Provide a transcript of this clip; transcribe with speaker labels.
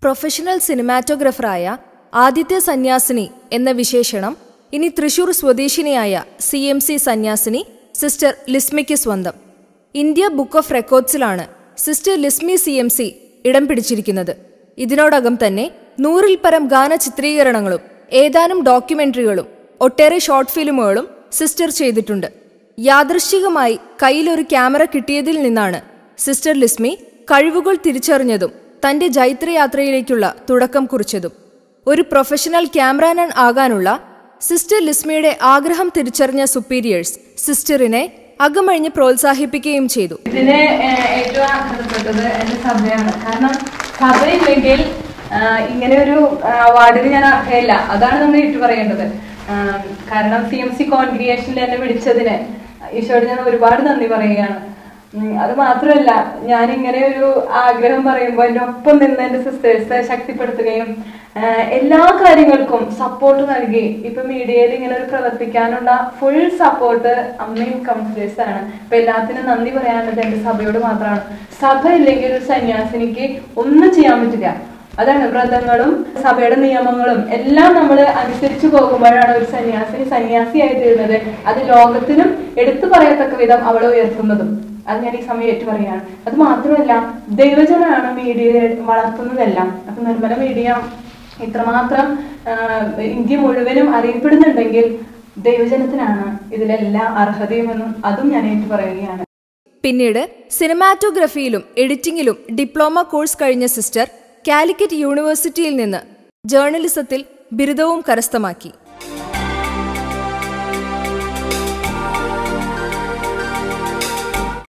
Speaker 1: professional സിനിമാറ്റോഗ്രഫറായ Aditya സന്യാസിനി എന്ന വിശേഷണം ഇനി തൃശൂർ സ്വദേശിനിയായ സി എം സി സന്യാസിനി സിസ്റ്റർ ലിസ്മിക്ക് സ്വന്തം ഇന്ത്യ ബുക്ക് ഓഫ് റെക്കോർഡ്സിലാണ് sister Lismy C M C ഇടം പിടിച്ചിരിക്കുന്നത് ഇതിനോടകം തന്നെ നൂറിൽ പരം ഗാന ചിത്രീകരണങ്ങളും ഏതാനും ഡോക്യുമെന്ററികളും ഒട്ടേറെ ഷോർട്ട് ഫിലിമുകളും സിസ്റ്റർ ചെയ്തിട്ടുണ്ട് യാദൃശ്ചികമായി കയ്യിലൊരു ക്യാമറ കിട്ടിയതിൽ നിന്നാണ് സിസ്റ്റർ ലിസ്മി കഴിവുകൾ തിരിച്ചറിഞ്ഞതും തന്റെ ജൈത്രയാത്രയിലേക്കുള്ള തുടക്കം കുറിച്ചതും ഒരു പ്രൊഫഷണൽ ക്യാമറാമാൻ ആകാനുള്ള സിസ്റ്റർ ലിസ്മിയുടെ ആഗ്രഹം തിരിച്ചറിഞ്ഞ സുപ്പീരിയേഴ്സ് സിസ്റ്ററിനെ അകമഴിഞ്ഞ് പ്രോത്സാഹിപ്പിക്കുകയും ചെയ്തു
Speaker 2: ഇതിന് ഏഹ്, ഏറ്റവും ആഗ്രഹപ്പെട്ടത് എന്റെ സഭയാണ് കാരണം സഭയില്ലെങ്കിൽ ആഹ്, ഇങ്ങനെ ഒരു അവാർഡിന് ഞാൻ അർഹയില്ല അതാണ് നമ്മൾ ഏറ്റു പറയേണ്ടത് ആഹ്, കാരണം സി എം സി കോൺഗ്രിയേഷനിൽ എന്നെ വിളിച്ചതിന് ഈശോയോട് ഞാൻ ഒരുപാട് നന്ദി പറയുകയാണ് ഉം, അത് മാത്രമല്ല ഞാൻ ഇങ്ങനെ ഒരു ആഗ്രഹം പറയുമ്പോൾ എൻ്റെ ഒപ്പം നിന്ന് എൻ്റെ സിസ്റ്റേഴ്സ് ശക്തിപ്പെടുത്തുകയും ആഹ്, എല്ലാ കാര്യങ്ങൾക്കും സപ്പോർട്ട് നൽകി ഇപ്പൊ മീഡിയയിൽ ഇങ്ങനെ ഒരു പ്രവർത്തിക്കാനുള്ള ഫുൾ സപ്പോർട്ട് അമ്മയും കൗൺസിലേഴ്സ് ആണ് അപ്പൊ എല്ലാത്തിനും നന്ദി പറയാനുള്ളത് എന്റെ സഭയോട് മാത്രമാണ് സഭ ഇല്ലെങ്കിൽ ഒരു സന്യാസിനിക്ക് ഒന്നും ചെയ്യാൻ പറ്റില്ല അതാണ് വ്രതങ്ങളും സഭയുടെ നിയമങ്ങളും എല്ലാം നമ്മൾ അനുസരിച്ചു പോകുമ്പോഴാണ് ഒരു സന്യാസിനി സന്യാസിയായി തീരുന്നത് അത് ലോകത്തിനും എടുത്തു പറയത്തക്ക വിധം അവളെ ഉയർത്തുന്നതും അത് ഞാൻ ഈ സമയം ഏറ്റു പറയാണ് അത് മാത്രമല്ല ദൈവജനാണ് മീഡിയ വളർത്തുന്നതെല്ലാം അപ്പൊ നിർമ്മല മീഡിയ ഇത്രമാത്രം ആ, ഇന്ത്യ മുഴുവനും അറിയപ്പെടുന്നുണ്ടെങ്കിൽ ദൈവജനത്തിനാണ് ഇതിലെല്ലാം അർഹതയുമെന്നും അതും ഞാൻ ഏറ്റു പറയുകയാണ്
Speaker 1: പിന്നീട് സിനിമാറ്റോഗ്രഫിയിലും എഡിറ്റിംഗിലും ഡിപ്ലോമ കോഴ്സ് കഴിഞ്ഞ സിസ്റ്റർ കാലിക്കറ്റ് യൂണിവേഴ്സിറ്റിയിൽ നിന്ന് ജേർണലിസത്തിൽ ബിരുദവും കരസ്ഥമാക്കി